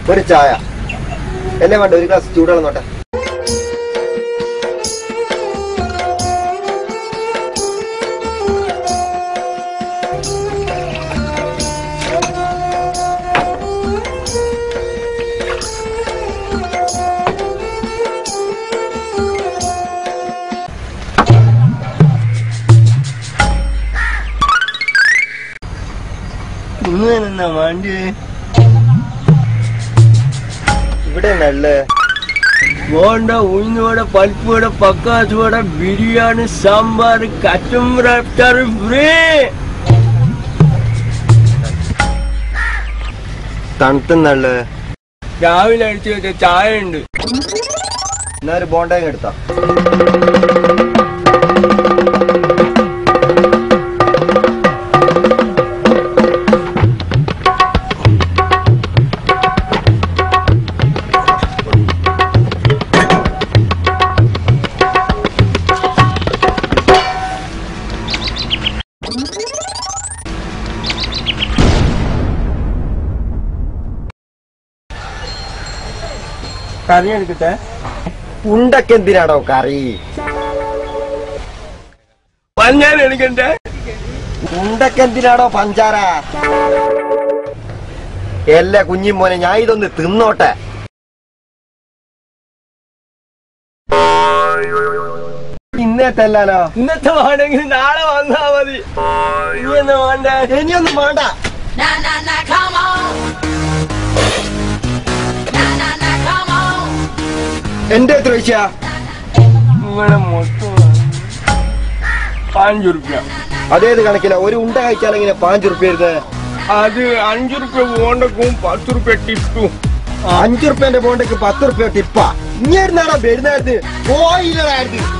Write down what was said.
ഒരു ചായ എന്നെ വേണ്ട ഒരു ഗ്ലാസ് ചൂടുവെള്ളം നോട്ടെ ഇങ്ങനെ വണ്ടി ഇവിടെ നല്ല ബോണ്ട ഉഴുന്നോടെ പരിപ്പോടെ പക്കാസോടെ ബിരിയാണി സാമ്പാർ കച്ചുംബർ ഫ്രീ തണുത്തും നല്ല രാവിലെ അടിച്ചു വെച്ച ചായ ഉണ്ട് എന്നാ ഒരു ബോണ്ടയും എടുത്താ കറി എടുക്കട്ടെ ഉണ്ടക്ക് എന്തിനാടോ കറി പഞ്ഞാൻ എടുക്കട്ടെ ഉണ്ടക്ക് എന്തിനാടോ പഞ്ചാര എല്ലാ കുഞ്ഞിൻ മോനെ ഞാൻ ഇതൊന്ന് തിന്നോട്ടെ ഇന്നത്തെല്ലാലോ ഇന്നത്തെ വേണമെങ്കിൽ നാളെ വന്നാ മതി ഇനി എന്നാ വേണ്ടേ ഇനിയൊന്നും വേണ്ട Na na na, come on. Na na na, come on. എന്റെ എത്ര പൈസ ഇവിടെ മൊത്തം അഞ്ചു റുപ്യ അതേത് കണക്കില ഒരു ഉണ്ട കഴിച്ചാൽ ഇങ്ങനെ പാഞ്ചു റുപ്യ വരുന്നത് അത് അഞ്ചു റുപ്യ പോണ്ടക്കും പത്ത് റുപ്യ ടിപ്പും അഞ്ചു റുപ്യന്റെ ബോണ്ടക്ക് പത്ത് റുപ്യ ടിപ്പാ ഇങ്ങനെ വരുന്നാടാ വരുന്നത് പോയില്ലായിരുന്നു